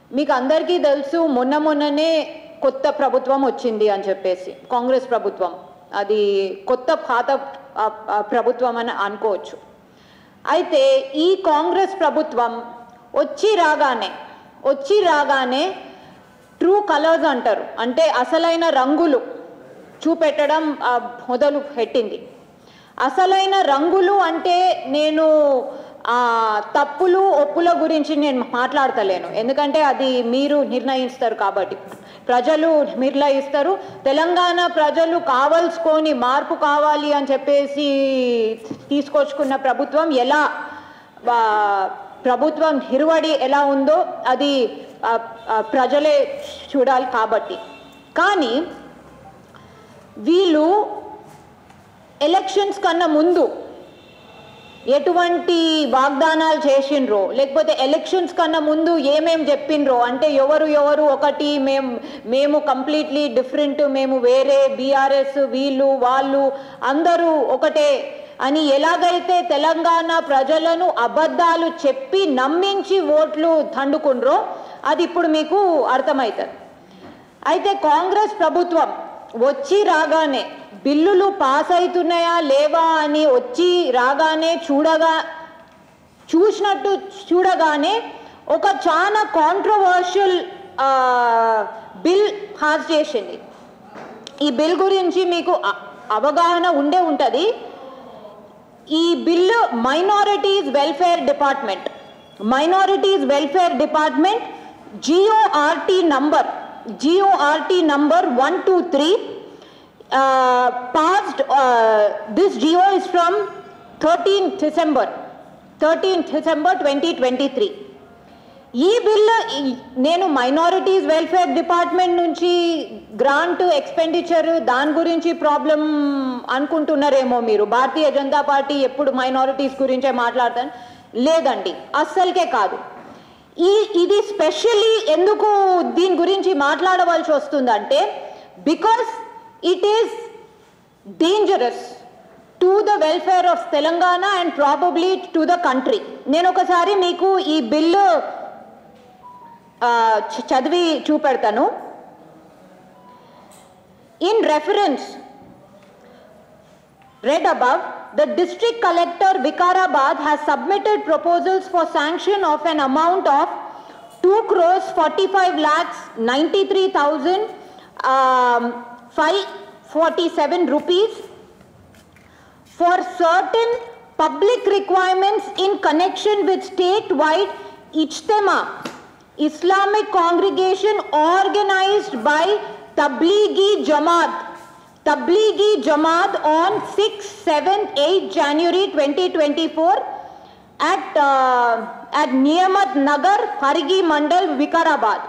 మీకు అందరికీ తెలుసు మొన్న మొన్ననే కొత్త ప్రభుత్వం వచ్చింది అని చెప్పేసి కాంగ్రెస్ ప్రభుత్వం అది కొత్త పాత ఆ, ఆ, ప్రభుత్వం అని అనుకోవచ్చు అయితే ఈ కాంగ్రెస్ ప్రభుత్వం వచ్చి రాగానే వచ్చి రాగానే ట్రూ కలర్స్ అంటారు అంటే అసలైన రంగులు చూపెట్టడం ఆ, మొదలు పెట్టింది అసలైన రంగులు అంటే నేను ఆ, తప్పులు ఒప్పుల గురించి నేను మాట్లాడతలేను ఎందుకంటే అది మీరు నిర్ణయిస్తారు కాబట్టి ప్రజలు నిర్ణయిస్తారు తెలంగాణ ప్రజలు కావలసుకొని మార్పు కావాలి అని చెప్పేసి తీసుకొచ్చుకున్న ప్రభుత్వం ఎలా ఆ, ప్రభుత్వం హిరువడి ఎలా ఉందో అది ఆ, ఆ, ప్రజలే చూడాలి కాబట్టి కానీ వీళ్ళు ఎలక్షన్స్ కన్నా ముందు ఎటువంటి వాగ్దానాలు చేసిండ్రో లేకపోతే ఎలక్షన్స్ కన్నా ముందు ఏమేం చెప్పిండ్రో అంటే ఎవరు ఎవరు ఒకటి మేము మేము కంప్లీట్లీ డిఫరెంట్ మేము వేరే బీఆర్ఎస్ వీళ్ళు వాళ్ళు అందరూ ఒకటే అని ఎలాగైతే తెలంగాణ ప్రజలను అబద్ధాలు చెప్పి నమ్మించి ఓట్లు తండుకుండ్రో అది ఇప్పుడు మీకు అర్థమవుతుంది అయితే కాంగ్రెస్ ప్రభుత్వం వచ్చి రాగానే బిల్లులు పాస్ అవుతున్నాయా లేవా అని వచ్చి రాగానే చూడగా చూసినట్టు చూడగానే ఒక చాలా కాంట్రవర్షియల్ బిల్ పాస్ చేసింది ఈ బిల్ గురించి మీకు అ- అవగాహన ఉండే ఉంటుంది ఈ bill minorities welfare department minorities welfare department G O R T number G O R T number one two three passed this GO is from thirteen December thirteen December twenty twenty three ఈ బిల్ నేను మైనారిటీస్ వెల్ఫేర్ డిపార్ట్మెంట్ నుంచి grant expenditure దాని గురించి problem అనుకుంటున్నారేమో మీరు Bharatiya Janata Party ఎప్పుడు మైనారిటీస్ గురించే మాట్లాడతాను లేదండి అస్సలకే కాదు ఈ ఇది స్పెషల్లీ ఎందుకు దీని గురించి మాట్లాడవలసి వస్తుందంటే because it is dangerous to the welfare of Telangana and probably to the country నేను ఒకసారి మీకు ఈ బిల్లు ఆ, చ- చదివి చూపెడతాను in reference read above, the district collector Vikarabad has submitted proposals for sanction of an amount of 2 crores 45 lakhs 93,000 um, 547 rupees for certain public requirements in connection with statewide Ijtema, Islamic congregation organized by Tablighi Jamaat, Tablighi Jamaat on 6, 7, 8 January 2024 at, uh, at Niyamat Nagar, Harigi Mandal, Vikarabad.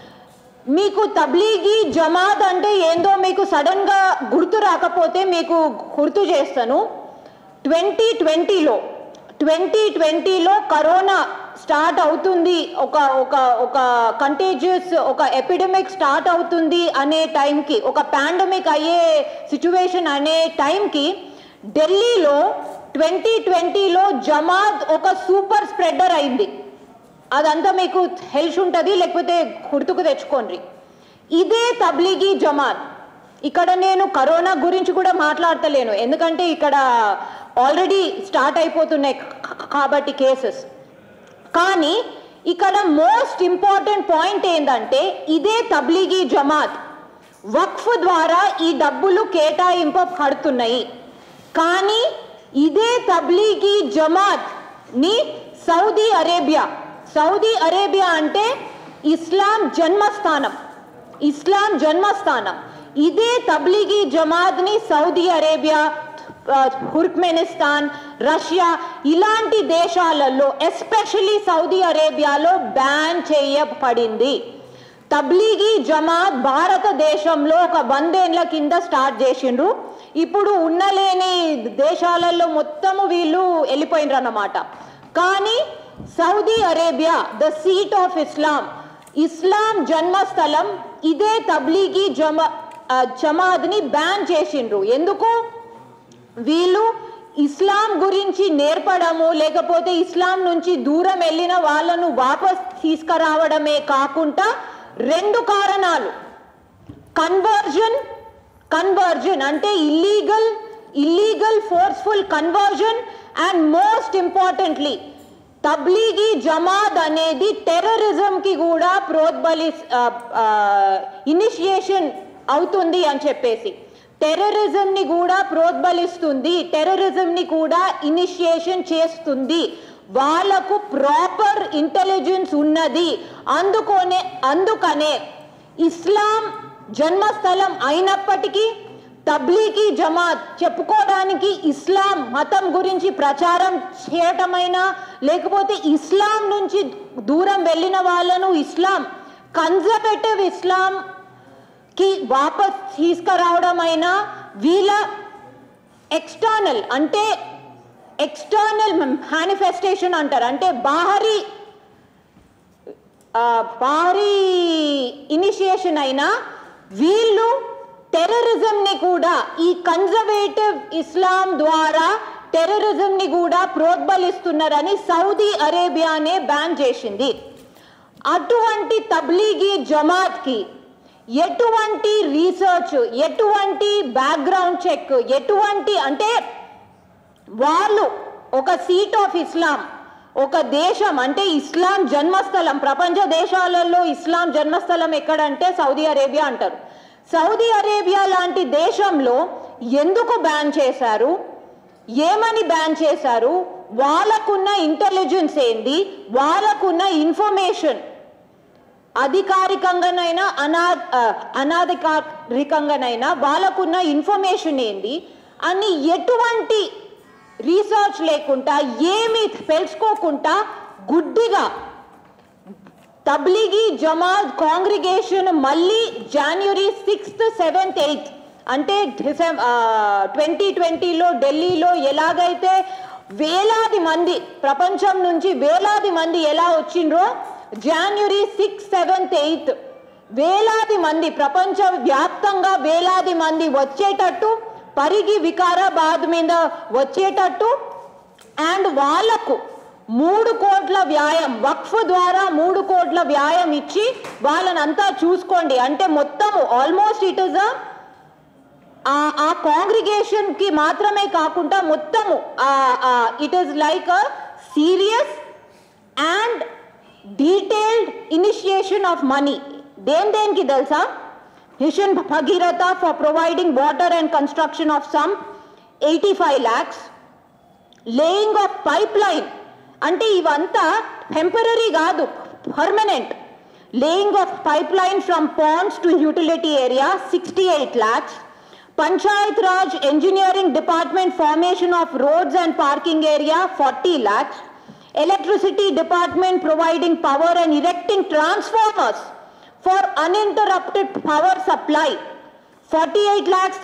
మీకు తబ్లీగీ జమాత్ అంటే ఏందో మీకు sudden గా గుర్తు రాకపోతే మీకు గుర్తు చేస్తాను ట్వంటీ ట్వంటీలో ట్వంటీ ట్వంటీలో కరోనా స్టార్ట్ అవుతుంది ఒక ఒక ఒక కంటేజియస్ ఒక ఎపిడమిక్ స్టార్ట్ అవుతుంది అనే టైంకి ఒక పాండమిక్ అయ్యే సిచ్యువేషన్ అనే టైంకి ఢిల్లీలో ట్వంటీ ట్వంటీలో జమాత్ ఒక సూపర్ స్ప్రెడర్ అయింది అదంతా మీకు హెల్ప్ ఉంటుంది లేకపోతే గుర్తుకు తెచ్చుకోండి ఇదే తబ్లీగీ జమాత్ ఇక్కడ నేను కరోనా గురించి కూడా మాట్లాడతలేను ఎందుకంటే ఇక్కడ ఆల్రెడీ స్టార్ట్ అయిపోతున్నాయి క- కాబట్టి కేసెస్ కానీ ఇక్కడ మోస్ట్ ఇంపార్టెంట్ పాయింట్ ఏంటంటే ఇదే తబ్లీగీ జమాత్ వక్ఫ్ ద్వారా ఈ డబ్బులు కేటాయింపబడుతున్నాయి కానీ ఇదే తబ్లీగీ జమాత్ ని సౌదీ అరేబియా సౌదీ అరేబియా అంటే ఇస్లాం జన్మస్థానం ఇస్లాం జన్మస్థానం ఇదే తబ్లీగీ జమాత్ ని సౌదీ అరేబియా ఆ, తుర్క్మెనిస్తాన్ రష్యా ఇలాంటి దేశాలలో ఎస్పెషల్లీ సౌదీ అరేబియాలో బ్యాన్ చేయబడింది తబ్లీగీ జమాత్ భారతదేశంలో ఒక వందేళ్ల కింద స్టార్ట్ చేసిండ్రు ఇప్పుడు ఉన్నలేని దేశాలలో మొత్తము వీళ్ళు వెళ్ళిపోయినరు అన్నమాట కానీ Saudi Arabia the seat of Islam Islam జన్మస్థలం ఇదే తబ్లీగీ జమా ఆ, జమాత్ని బ్యాన్ చేసిండ్రు ఎందుకు వీళ్ళు ఇస్లాం గురించి నేర్పడము లేకపోతే ఇస్లాం నుంచి దూరం వెళ్ళిన వాళ్ళను వాపస్ తీసుకురావడమే కాకుండా రెండు కారణాలు కన్వర్జన్ కన్వర్జన్ అంటే illegal illegal forceful conversion and most importantly Tablighi Jamaat అనేది టెర్రరిజం కి కూడా ప్రోద్బలి ఇనిషియేషన్ అవుతుంది అని చెప్పేసి టెర్రరిజం ని కూడా ప్రోద్బలిస్తుంది టెర్రరిజం ని కూడా ఇనిషియేషన్ చేస్తుంది వాళ్ళకు ప్రాపర్ ఇంటెలిజెన్స్ ఉన్నది అందుకోనే అందుకనే ఇస్లాం జన్మస్థలం అయినప్పటికీ తబ్లీకి జమాత్ చెప్పుకోవడానికి ఇస్లాం మతం గురించి ప్రచారం చేయటమైనా లేకపోతే ఇస్లాం నుంచి దూరం వెళ్ళిన వాళ్ళను ఇస్లాం కన్జర్వేటివ్ ఇస్లాం కి వాపస్ తీసుకురావడమైనా వీళ్ళ ఎక్స్టర్నల్ అంటే ఎక్స్టర్నల్ మేనిఫెస్టేషన్ అంటారు అంటే బాహరీ ఆ, భారీ ఇనిషియేషన్ అయినా వీళ్ళు టెర్రరిజం ని కూడా ఈ కన్జర్వేటివ్ ఇస్లాం ద్వారా టెర్రరిజం ని కూడా ప్రోద్బలిస్తున్నారని సౌదీ అరేబియానే బ్యాన్ చేసింది అటువంటి తబ్లీగీ జమాత్ కి ఎటువంటి రీసెర్చ్ ఎటువంటి బ్యాక్గ్రౌండ్ చెక్ ఎటువంటి అంటే వాళ్ళు ఒక సీట్ ఆఫ్ ఇస్లాం ఒక దేశం అంటే ఇస్లాం జన్మస్థలం ప్రపంచ దేశాలలో ఇస్లాం జన్మస్థలం ఎక్కడంటే సౌదీ అరేబియా అంటారు సౌదీ అరేబియా లాంటి దేశంలో ఎందుకు బ్యాన్ చేశారు ఏమని బ్యాన్ చేశారు వాళ్ళకున్న ఇంటెలిజెన్స్ ఏంది వాళ్ళకున్న ఇన్ఫర్మేషన్ అధికారికంగానైనా అనా ఆ, అనాధికారికంగానైనా వాళ్ళకున్న ఇన్ఫర్మేషన్ ఏంది అని ఎటువంటి రీసెర్చ్ లేకుండా ఏమి తెలుసుకోకుండా గుడ్డిగా తబ్లిగీ జమాత్ కాంగ్రిగేషన్ మళ్ళీ జనవరి సిక్స్త్ సెవెంత్ ఎయిత్ అంటే ట్వంటీ ట్వంటీలో ఢిల్లీలో ఎలాగైతే వేలాది మంది ప్రపంచం నుంచి వేలాది మంది ఎలా వచ్చిండ్రో జనవరి సిక్స్ సెవెంత్ ఎయిత్ వేలాది మంది ప్రపంచ వ్యాప్తంగా వేలాది మంది వచ్చేటట్టు పరిగి వికారాబాద్ మీద వచ్చేటట్టు అండ్ వాళ్ళకు మూడు కోట్ల వ్యాయం వక్ఫ్ ద్వారా మూడు కోట్ల వ్యాయం ఇచ్చి వాళ్ళనంతా చూసుకోండి అంటే మొత్తము ఆల్మోస్ట్ ఇట్ ఇస్ ఆ ఆ కాంగ్రిగేషన్ కి మాత్రమే కాకుండా మొత్తము it is like a serious and detailed initiation of money దేని దేనికి తెలుసా mission Bhagiratha for providing water and construction of some eighty five lakhs laying of pipe line అంటే ఇవంతా టెంపరీ కాదు permanent laying of pipe line from ponds to utility area sixty eight lakhs Panchayat Raj engineering department formation of roads and parking area 40 lakhs electricity department providing power and erecting transformers for uninterrupted power supply 48 lakhs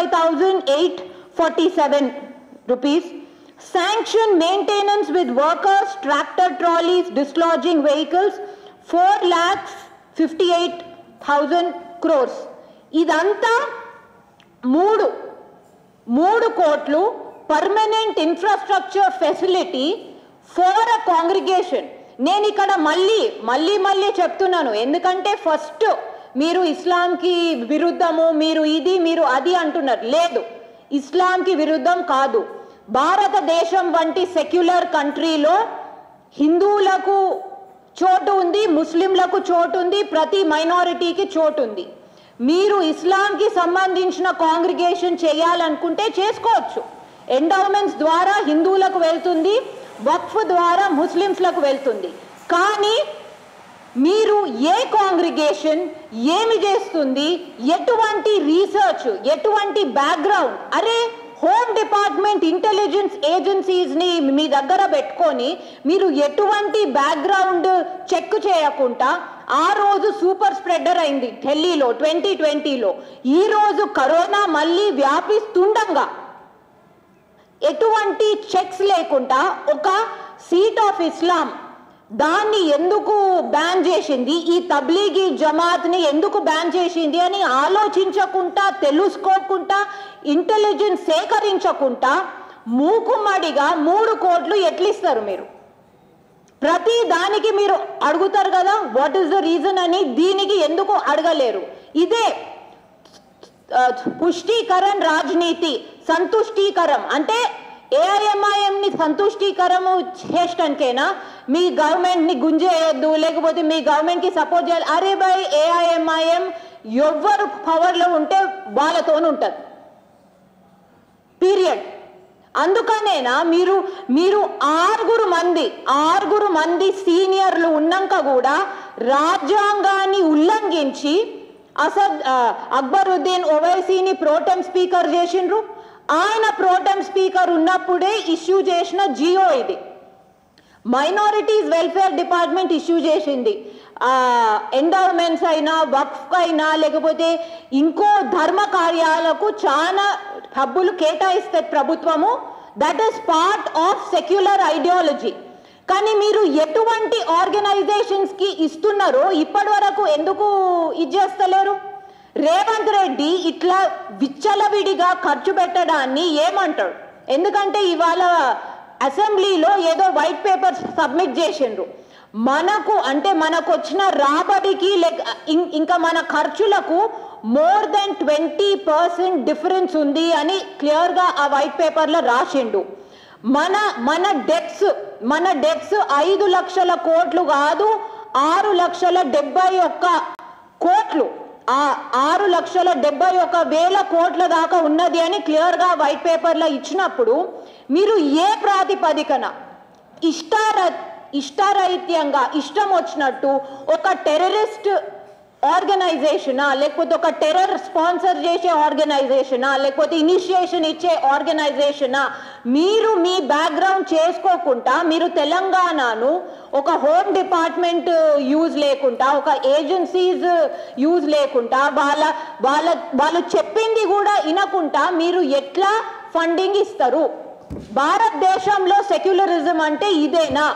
35847 rupees sanction maintenance with workers tractor trolleys dislodging vehicles 4 lakhs 58000 crores ఇదంతా మూడు మూడు కోట్లు permanent infrastructure facility for a congregation నేను ఇక్కడ మళ్ళీ మళ్ళీ మళ్ళీ చెప్తున్నాను ఎందుకంటే ఫస్ట్ మీరు ఇస్లాంకి విరుద్ధము మీరు ఇది మీరు అది అంటున్నారు లేదు ఇస్లాంకి విరుద్ధం కాదు భారతదేశం వంటి సెక్యులర్ కంట్రీలో హిందువులకు చోటు ఉంది ముస్లింలకు చోటు ఉంది ప్రతి మైనారిటీకి చోటు ఉంది మీరు ఇస్లాంకి సంబంధించిన కాంగ్రిగేషన్ చేయాలనుకుంటే చేసుకోవచ్చు ఎండోమెంట్స్ ద్వారా హిందువులకు వెళ్తుంది వక్ఫ్ ద్వారా ముస్లింస్లకు వెళ్తుంది కానీ మీరు ఏ కాంగ్రిగేషన్ ఏమి చేస్తుంది ఎటువంటి రీసెర్చ్ ఎటువంటి బ్యాక్గ్రౌండ్ అరే హోమ్ డిపార్ట్మెంట్ ఇంటెలిజెన్స్ ఏజెన్సీస్ ని మీ దగ్గర పెట్టుకొని మీరు ఎటువంటి బ్యాక్గ్రౌండ్ చెక్ చేయకుండా ఆ రోజు సూపర్ స్ప్రెడర్ అయింది ఢిల్లీలో ట్వంటీ ట్వంటీలో ఈ రోజు కరోనా మళ్ళీ వ్యాపిస్తుండగా ఎటువంటి చెక్స్ లేకుండా ఒక సీట్ ఆఫ్ ఇస్లాం దాన్ని ఎందుకు బ్యాన్ చేసింది ఈ తబ్లీగీ జమాత్ని ఎందుకు బ్యాన్ చేసింది అని ఆలోచించకుండా తెలుసుకోకుండా ఇంటెలిజెన్స్ సేకరించకుండా మూకుమ్మడిగా మూడు కోట్లు ఎట్లిస్తారు మీరు ప్రతి దానికి మీరు అడుగుతారు కదా వాట్ ఈస్ ద రీజన్ అని దీనికి ఎందుకు అడగలేరు ఇదే ఆ, పుష్టీకరణ రాజనీతి సంతుష్టీకరం అంటే ఏఐఎంఐఎం ని సంతుష్టీకరము చేసడానికైనా మీ గవర్నమెంట్ ని గుంజేయొద్దు లేకపోతే మీ గవర్నమెంట్ కి సపోర్ట్ చేయాలి అరే బై ఏఐఎంఐఎం ఎవరు పవర్ లో ఉంటే వాళ్ళతోనే ఉంటది పీరియడ్ అందుకనేనా మీరు మీరు ఆరుగురు మంది ఆరుగురు మంది సీనియర్లు ఉన్నాక కూడా రాజ్యాంగాన్ని ఉల్లంఘించి అసద్ ఆ, అక్బరుద్దీన్ ఓవైసీని ప్రోటెం స్పీకర్ చేసిండ్రు ఆయన ప్రోటెం స్పీకర్ ఉన్నప్పుడే ఇష్యూ చేసిన జియో ఇది మైనారిటీస్ వెల్ఫేర్ డిపార్ట్మెంట్ ఇష్యూ చేసింది ఎండోర్మెంట్స్ అయినా వక్ఫ్ అయినా లేకపోతే ఇంకో ధర్మ కార్యాలకు చాలా డబ్బులు కేటాయిస్తుంది ప్రభుత్వము that is part of secular ideology కానీ మీరు ఎటువంటి ఆర్గనైజేషన్స్ కి ఇస్తున్నారో ఇప్పటి వరకు ఎందుకు ఇచ్చేస్తలేరు రేవంత్ రెడ్డి ఇట్లా విచ్చలవిడిగా ఖర్చు పెట్టడాన్ని ఏమంటాడు ఎందుకంటే ఇవాళ అసెంబ్లీలో ఏదో వైట్ పేపర్ సబ్మిట్ చేసిండ్రు మనకు అంటే మనకు వచ్చిన రాబడికి లేక ఇం- ఇంకా మన ఖర్చులకు more than twenty percent difference ఉంది అని క్లియర్గా ఆ వైట్ పేపర్లో రాసిండు మన మన డెట్స్ మన డెట్స్ ఐదు లక్షల కోట్లు కాదు ఆరు లక్షల డెబ్బై ఒక్క కోట్లు ఆ ఆరు లక్షల డెబ్బై ఒక వేల కోట్ల దాకా ఉన్నది అని క్లియర్గా వైట్ పేపర్లో ఇచ్చినప్పుడు మీరు ఏ ప్రాతిపదికన ఇష్టార ఇష్టారహిత్యంగా ఇష్టం వచ్చినట్టు ఒక టెర్రరిస్ట్ ఆర్గనైజేషనా లేకపోతే ఒక టెర్రర్ స్పాన్సర్ చేసే ఆర్గనైజేషనా లేకపోతే ఇనిషియేషన్ ఇచ్చే ఆర్గనైజేషనా మీరు మీ బ్యాక్గ్రౌండ్ చేసుకోకుండా మీరు తెలంగాణను ఒక హోమ్ డిపార్ట్మెంట్ యూజ్ లేకుండా ఒక ఏజెన్సీస్ యూజ్ లేకుండా వాళ్ళ వాళ్ళ వాళ్ళు చెప్పింది కూడా వినకుండా మీరు ఎట్లా ఫండింగ్ ఇస్తారు భారతదేశంలో సెక్యులరిజం అంటే ఇదేనా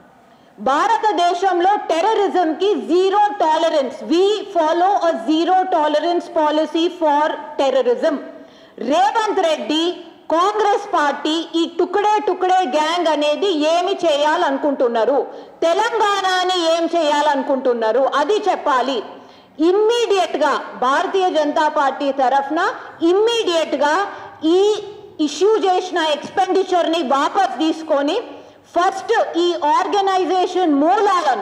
భారతదేశంలో టెర్రరిజం కి zero tolerance we follow a zero tolerance policy for terrorism Revanth Reddy Congress party ఈ టుకడే టుకడే గ్యాంగ్ అనేది ఏమి చేయాలనుకుంటున్నారు తెలంగాణని ఏం చేయాలనుకుంటున్నారు అది చెప్పాలి ఇమ్మీడియట్ గా భారతీయ జనతా పార్టీ తరఫున ఇమ్మీడియట్ గా ఈ ఇష్యూ చేసిన ఎక్స్పెండిచర్ ని వాపస్ తీసుకొని ఫస్ట్ ఈ ఆర్గనైజేషన్ మూలాలను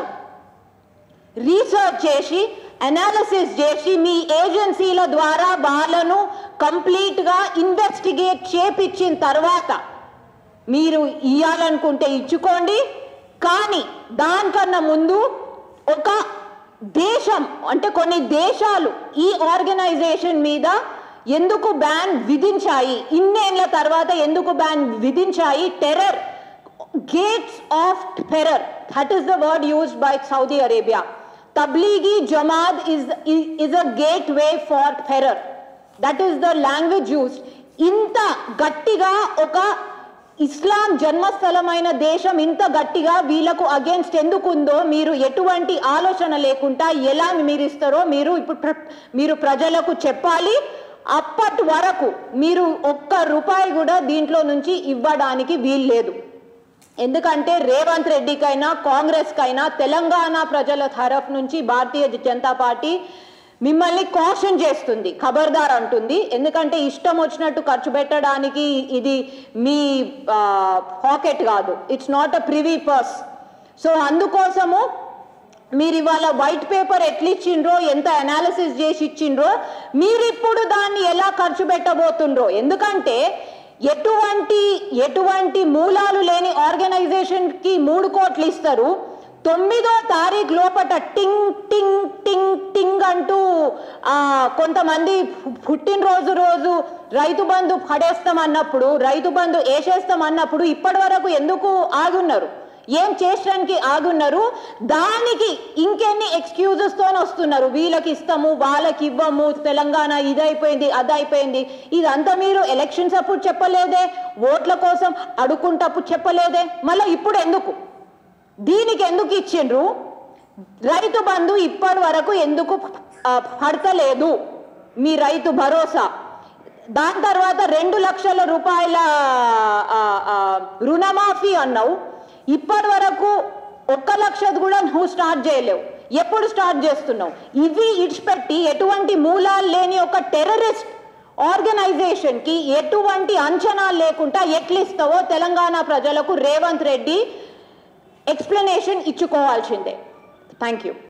రీసెర్చ్ చేసి అనాలిసిస్ చేసి మీ ఏజెన్సీల ద్వారా వాళ్ళను కంప్లీట్ గా ఇన్వెస్టిగేట్ చేపించిన తర్వాత మీరు ఇయ్యాలనుకుంటే ఇచ్చుకోండి కానీ దానికన్నా ముందు ఒక దేశం అంటే కొన్ని దేశాలు ఈ ఆర్గనైజేషన్ మీద ఎందుకు బ్యాన్ విధించాయి ఇన్నేళ్ల తర్వాత ఎందుకు బ్యాన్ విధించాయి terror gates of terror that is the word used by Saudi Arabia Tablighi Jamaat is is a gateway for terror that is the language used ఇంత గట్టిగా ఒక ఇస్లాం జన్మస్థలమైన దేశం ఇంత గట్టిగా వీళ్ళకు అగేన్స్ట్ ఎందుకు ఉందో మీరు ఎటువంటి ఆలోచన లేకుండా ఎలా మీరు ఇస్తారో మీరు ఇప్పుడు ప్ర- మీరు ప్రజలకు చెప్పాలి అప్పటి వరకు మీరు ఒక్క రూపాయి కూడా దీంట్లో నుంచి ఇవ్వడానికి వీల్లేదు ఎందుకంటే రేవంత్ రెడ్డికైనా కాంగ్రెస్కైనా తెలంగాణ ప్రజల తరఫు నుంచి భారతీయ జనతా పార్టీ మిమ్మల్ని కాషన్ చేస్తుంది ఖబర్దార్ అంటుంది ఎందుకంటే ఇష్టం వచ్చినట్టు ఖర్చు పెట్టడానికి ఇది మీ పాకెట్ కాదు it's not a privy purse so అందుకోసము మీరు ఇవాళ వైట్ పేపర్ ఎట్లా ఇచ్చిండ్రో ఎంత అనాలిసిస్ చేసి ఇచ్చిండ్రో మీరు ఇప్పుడు దాన్ని ఎలా ఖర్చు పెట్టబోతుండ్రో ఎందుకంటే ఎటువంటి ఎటువంటి మూలాలు లేని ఆర్గనైజేషన్ కి మూడు కోట్లు ఇస్తారు తొమ్మిదో తారీఖు లోపట టింగ్ టింగ్ టింగ్ టింగ్ అంటూ ఆ, కొంతమంది పు- పుట్టినరోజు రోజు రైతు బంధు పడేస్తాం అన్నప్పుడు రైతు బంధు వేసేస్తాం అన్నప్పుడు ఇప్పటి వరకు ఎందుకు ఆగున్నారు ఏం చేయడానికి ఆగున్నారు దానికి ఇంకెన్ని ఎక్స్క్యూజెస్ తో వస్తున్నారు వీళ్ళకి ఇస్తాము వాళ్ళకి ఇవ్వము తెలంగాణ ఇదైపోయింది అదైపోయింది ఇదంతా మీరు ఎలక్షన్స్ అప్పుడు చెప్పలేదే ఓట్ల కోసం అడుక్కుంటప్పుడు చెప్పలేదే మళ్ళీ ఇప్పుడు ఎందుకు దీనికి ఎందుకు ఇచ్చిండ్రు రైతు బంధు ఇప్పటి వరకు ఎందుకు ఆ, పడతలేదు మీ రైతు భరోసా దాని తర్వాత రెండు లక్షల రూపాయల ఆ, ఆ, రుణమాఫీ అన్నావు ఇప్పటి వరకు ఒక్క లక్షది కూడా నువ్వు స్టార్ట్ చేయలేవు ఎప్పుడు స్టార్ట్ చేస్తున్నావు ఇవి ఇడిచిపెట్టి ఎటువంటి మూలాలు లేని ఒక టెర్రరిస్ట్ ఆర్గనైజేషన్ కి ఎటువంటి అంచనాలు లేకుండా ఎట్లిస్తావో తెలంగాణ ప్రజలకు రేవంత్ రెడ్డి ఎక్స్ప్లెనేషన్ ఇచ్చుకోవాల్సిందే థ్యాంక్ యూ